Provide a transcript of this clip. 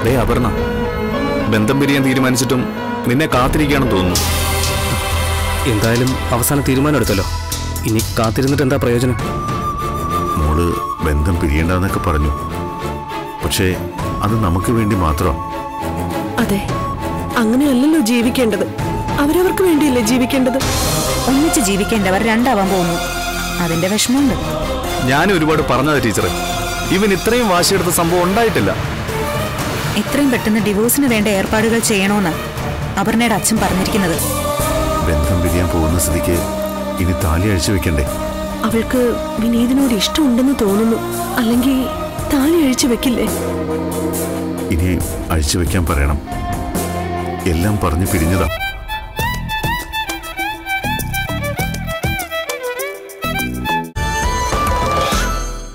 day Aparna ബന്ധം പിരിയാൻ തീരുമാനിച്ചിട്ടും നിന്നെ കാത്തിരിക്കുകയാണെന്ന് തോന്നുന്നു എന്തായാലും അവസാനം തീരുമാനം എടുത്തല്ലോ ഇനി കാത്തിരുന്നിട്ട് എന്താ പ്രയോജനം മോള് ബന്ധം പിരിയേണ്ടെന്നൊക്കെ പറഞ്ഞു പക്ഷേ അത് നമുക്ക് വേണ്ടി മാത്രം അതെ അങ്ങനെയല്ലല്ലോ ജീവിക്കേണ്ടത് അവരവർക്ക് വേണ്ടിയല്ലേ ജീവിക്കേണ്ടത് ഒന്നിച്ച് ജീവിക്കേണ്ടവർ രണ്ടാവാൻ പോകുന്നു അതിന്റെ വിഷമമുണ്ട് ഞാൻ ഒരുപാട് പറഞ്ഞതാ ടീച്ചറെ ഇവൻ ഇത്രയും വാശിയെടുത്ത സംഭവം ഉണ്ടായിട്ടില്ല ഇത്രയും പെട്ടെന്ന് ഡിവോഴ്സിന് വേണ്ട ഏർപ്പാടുകൾ ചെയ്യണമെന്ന് അപർണയുടെ അച്ഛൻ പറഞ്ഞിരിക്കുന്നത് ബന്ധം പിരിയാൻ പോകുന്ന സ്ഥിതിക്ക് ഇനി താലി അഴിച്ചു വെക്കണ്ടേ അവൾക്ക് വിനീതിനോട് ഇഷ്ടമുണ്ടെന്ന് തോന്നുന്നു അല്ലെങ്കിൽ താലി അഴിച്ചു വെക്കില്ലേ ഇനി അഴിച്ചു വെക്കാൻ പറയണം എല്ലാം പറഞ്ഞു പിരിഞ്ഞതാ